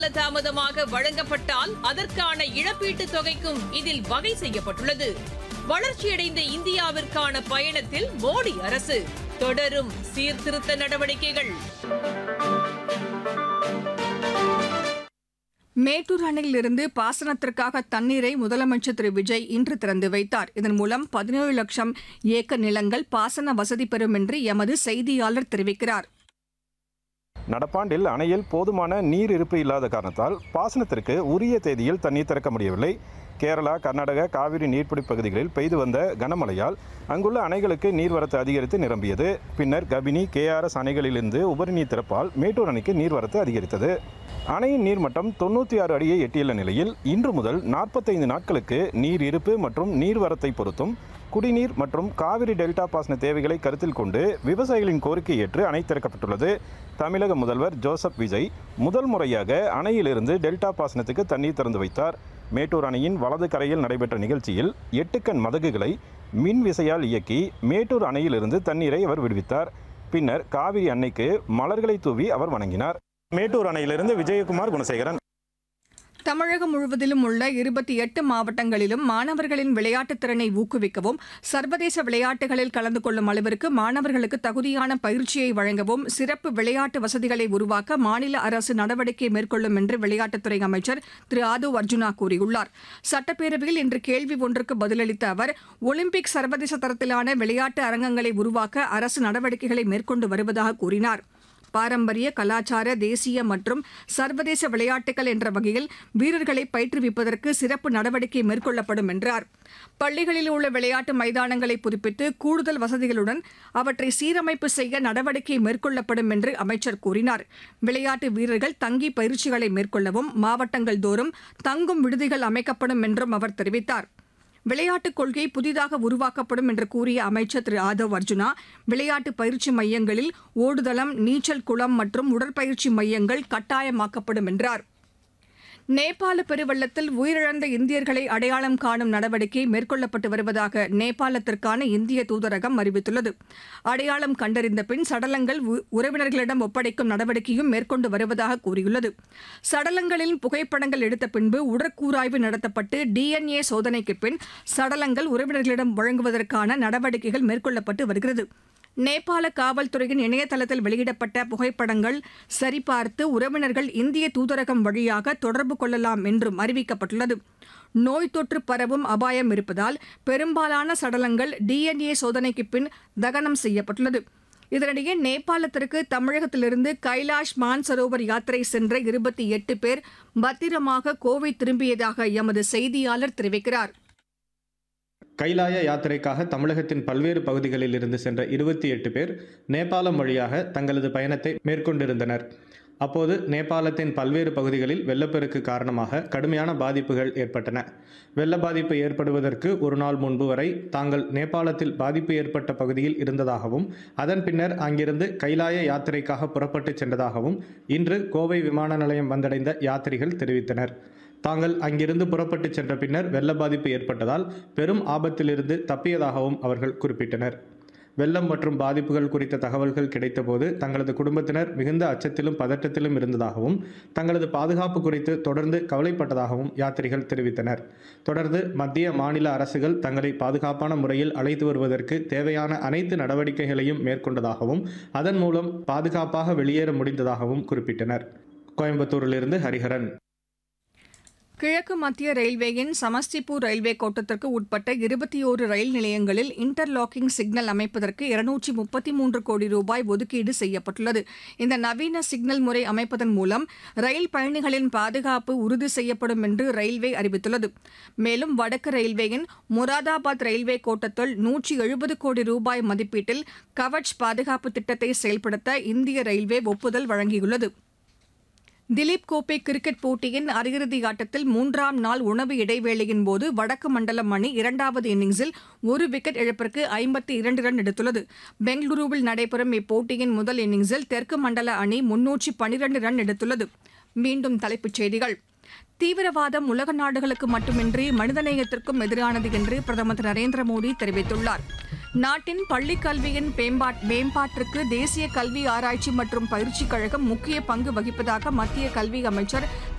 தாமதமாக வழங்கப்பட்டால் அதற்கான இழப்பீட்டுத் தொகைக்கும் இதில் வகை செய்யப்பட்டுள்ளது வளர்ச்சியடைந்த இந்தியாவிற்கான பயணத்தில் மோடி அரசு தொடரும் சீர்திருத்த நடவடிக்கைகள் மேட்டூர் அணையிலிருந்து பாசனத்திற்காக தண்ணீரை முதலமைச்சர் திரு விஜய் இன்று திறந்து வைத்தார் இதன் மூலம் பதினேழு லட்சம் ஏக்கர் நிலங்கள் பாசன வசதி பெறும் என்று எமது செய்தியாளர் தெரிவிக்கிறார் நடப்பாண்டில் அணையில் போதுமான நீர் இருப்பு இல்லாத காரணத்தால் பாசனத்திற்கு உரிய தேதியில் தண்ணீர் திறக்க முடியவில்லை கேரளா கர்நாடக காவிரி நீர்பிடிப்பு பகுதிகளில் பெய்து வந்த கனமழையால் அங்குள்ள அணைகளுக்கு நீர்வரத்து அதிகரித்து நிரம்பியது பின்னர் கபினி கேஆர்எஸ் அணைகளிலிருந்து உபரி நீர் திறப்பால் மேட்டூர் அணைக்கு நீர்வரத்து அதிகரித்தது அணையின் நீர்மட்டம் தொண்ணூற்றி ஆறு அடியை எட்டியுள்ள நிலையில் இன்று முதல் நாற்பத்தைந்து நாட்களுக்கு நீர் இருப்பு மற்றும் நீர்வரத்தை பொறுத்தும் குடிநீர் மற்றும் காவிரி டெல்டா பாசன தேவைகளை கருத்தில் கொண்டு விவசாயிகளின் கோரிக்கை ஏற்று அணை திறக்கப்பட்டுள்ளது தமிழக முதல்வர் ஜோசப் விஜய் முதல் முறையாக அணையிலிருந்து டெல்டா பாசனத்துக்கு தண்ணீர் திறந்து வைத்தார் மேட்டூர் அணையின் வலது கரையில் நடைபெற்ற நிகழ்ச்சியில் எட்டு கண் மதகுகளை மின் விசையால் இயக்கி மேட்டூர் அணையிலிருந்து தண்ணீரை அவர் விடுவித்தார் பின்னர் காவிரி அன்னைக்கு மலர்களை தூவி அவர் வணங்கினார் மேட்டூர் அணையிலிருந்து விஜயகுமார் குணசேகரன் தமிழகம் முழுவதிலும் உள்ள இருபத்தி எட்டு மாவட்டங்களிலும் மாணவர்களின் விளையாட்டுத் திறனை ஊக்குவிக்கவும் சர்வதேச விளையாட்டுகளில் கலந்து கொள்ளும் அளவிற்கு மாணவர்களுக்கு தகுதியான பயிற்சியை வழங்கவும் சிறப்பு விளையாட்டு வசதிகளை உருவாக்க மாநில அரசு நடவடிக்கை மேற்கொள்ளும் என்று விளையாட்டுத்துறை அமைச்சர் திரு ஆது அர்ஜுனா கூறியுள்ளார் சட்டப்பேரவையில் இன்று கேள்வி ஒன்றுக்கு பதிலளித்த அவர் ஒலிம்பிக் சர்வதேச தரத்திலான விளையாட்டு அரங்கங்களை உருவாக்க அரசு நடவடிக்கைகளை மேற்கொண்டு வருவதாக கூறினார் பாரம்பரிய கலாச்சார தேசிய மற்றும் சர்வதேச விளையாட்டுகள் என்ற வகையில் வீரர்களை பயிற்றுவிப்பதற்கு சிறப்பு நடவடிக்கை மேற்கொள்ளப்படும் என்றார் பள்ளிகளில் உள்ள விளையாட்டு மைதானங்களை புதுப்பித்து கூடுதல் வசதிகளுடன் அவற்றை சீரமைப்பு செய்ய நடவடிக்கை மேற்கொள்ளப்படும் என்று அமைச்சர் கூறினார் விளையாட்டு வீரர்கள் தங்கி பயிற்சிகளை மேற்கொள்ளவும் மாவட்டங்கள் தோறும் தங்கும் விடுதிகள் அமைக்கப்படும் என்றும் அவர் தெரிவித்தார் விளையாட்டுக் கொள்கை புதிதாக உருவாக்கப்படும் என்று கூறிய அமைச்சர் திரு ஆதவ் அர்ஜுனா விளையாட்டு பயிற்சி மையங்களில் ஓடுதளம் நீச்சல் குளம் மற்றும் உடற்பயிற்சி மையங்கள் கட்டாயமாக்கப்படும் என்றார் நேபாள பெருவெள்ளத்தில் உயிரிழந்த இந்தியர்களை அடையாளம் காணும் நடவடிக்கை மேற்கொள்ளப்பட்டு வருவதாக நேபாளத்திற்கான இந்திய தூதரகம் அறிவித்துள்ளது அடையாளம் கண்டறிந்த பின் சடலங்கள் உ- உறவினர்களிடம் ஒப்படைக்கும் நடவடிக்கையும் மேற்கொண்டு வருவதாக கூறியுள்ளது சடலங்களின் புகைப்படங்கள் எடுத்த பின்பு உடற்கூராய்வு நடத்தப்பட்டு டிஎன்ஏ சோதனைக்கு பின் சடலங்கள் உறவினர்களிடம் வழங்குவதற்கான நடவடிக்கைகள் மேற்கொள்ளப்பட்டு வருகிறது நேபாள காவல்துறையின் இணையதளத்தில் வெளியிடப்பட்ட புகைப்படங்கள் சரிபார்த்து உறவினர்கள் இந்திய தூதரகம் வழியாக தொடர்பு கொள்ளலாம் என்றும் அறிவிக்கப்பட்டுள்ளது நோய் தொற்று பரவும் அபாயம் இருப்பதால் பெரும்பாலான சடலங்கள் டிஎன்ஏ சோதனைக்கு பின் தகனம் செய்யப்பட்டுள்ளது இதனிடையே நேபாளத்திற்கு தமிழகத்திலிருந்து கைலாஷ் மான்சரோவர் யாத்திரை சென்ற இருபத்தி எட்டு பேர் பத்திரமாக கோவை திரும்பியதாக எமது செய்தியாளர் தெரிவிக்கிறார் கைலாய யாத்திரைக்காக தமிழகத்தின் பல்வேறு பகுதிகளில் இருந்து சென்ற இருபத்தி எட்டு பேர் நேபாளம் வழியாக தங்களது பயணத்தை மேற்கொண்டிருந்தனர் அப்போது நேபாளத்தின் பல்வேறு பகுதிகளில் வெள்ளப்பெருக்கு காரணமாக கடுமையான பாதிப்புகள் ஏற்பட்டன வெள்ள பாதிப்பு ஏற்படுவதற்கு ஒரு நாள் முன்பு வரை தாங்கள் நேபாளத்தில் பாதிப்பு ஏற்பட்ட பகுதியில் இருந்ததாகவும் அதன் பின்னர் அங்கிருந்து கைலாய யாத்திரைக்காக புறப்பட்டுச் சென்றதாகவும் இன்று கோவை விமான நிலையம் வந்தடைந்த யாத்ரிகள் தெரிவித்தனர் தாங்கள் அங்கிருந்து புறப்பட்டு சென்ற பின்னர் வெள்ள பாதிப்பு ஏற்பட்டதால் பெரும் ஆபத்திலிருந்து தப்பியதாகவும் அவர்கள் குறிப்பிட்டனர் வெள்ளம் மற்றும் பாதிப்புகள் குறித்த தகவல்கள் கிடைத்தபோது தங்களது குடும்பத்தினர் மிகுந்த அச்சத்திலும் பதட்டத்திலும் இருந்ததாகவும் தங்களது பாதுகாப்பு குறித்து தொடர்ந்து கவலைப்பட்டதாகவும் யாத்திரிகள் தெரிவித்தனர் தொடர்ந்து மத்திய மாநில அரசுகள் தங்களை பாதுகாப்பான முறையில் அழைத்து வருவதற்கு தேவையான அனைத்து நடவடிக்கைகளையும் மேற்கொண்டதாகவும் அதன் மூலம் பாதுகாப்பாக வெளியேற முடிந்ததாகவும் குறிப்பிட்டனர் கோயம்புத்தூரிலிருந்து ஹரிஹரன் கிழக்கு மத்திய ரயில்வேயின் சமஸ்டிபூர் ரயில்வே கோட்டத்திற்கு உட்பட்ட இருபத்தி ஓரு ரயில் நிலையங்களில் இன்டர்லாக்கிங் சிக்னல் அமைப்பதற்கு இருநூற்றி முப்பத்தி மூன்று கோடி ரூபாய் ஒதுக்கீடு செய்யப்பட்டுள்ளது இந்த நவீன சிக்னல் முறை அமைப்பதன் மூலம் ரயில் பயணிகளின் பாதுகாப்பு உறுதி செய்யப்படும் என்று ரயில்வே அறிவித்துள்ளது மேலும் வடக்கு ரயில்வேயின் முராதாபாத் ரயில்வே கோட்டத்தில் நூற்றி எழுபது கோடி ரூபாய் மதிப்பீட்டில் கவச் பாதுகாப்பு திட்டத்தை செயல்படுத்த இந்திய ரயில்வே ஒப்புதல் வழங்கியுள்ளது திலீப் கோப்பை கிரிக்கெட் போட்டியின் அரையிறுதி ஆட்டத்தில் மூன்றாம் நாள் உணவு இடைவேளையின் போது வடக்கு மண்டலம் அணி இரண்டாவது இன்னிங்ஸில் ஒரு விக்கெட் இழப்பிற்கு ஐம்பத்தி இரண்டு ரன் எடுத்துள்ளது பெங்களூருவில் நடைபெறும் இப்போட்டியின் முதல் இன்னிங்ஸில் தெற்கு மண்டல அணி முன்னூற்றி பனிரண்டு ரன் எடுத்துள்ளது மீண்டும் தலைப்புச் செய்திகள் தீவிரவாதம் உலக நாடுகளுக்கு மட்டுமின்றி மனிதநேயத்திற்கும் எதிரானது என்று பிரதமர் திரு நரேந்திர மோடி தெரிவித்துள்ளார் நாட்டின் பள்ளிக் கல்வியின் மேம்பாட் மேம்பாட்டிற்கு தேசிய கல்வி ஆராய்ச்சி மற்றும் பயிற்சிக் கழகம் முக்கிய பங்கு வகிப்பதாக மத்திய கல்வி அமைச்சர்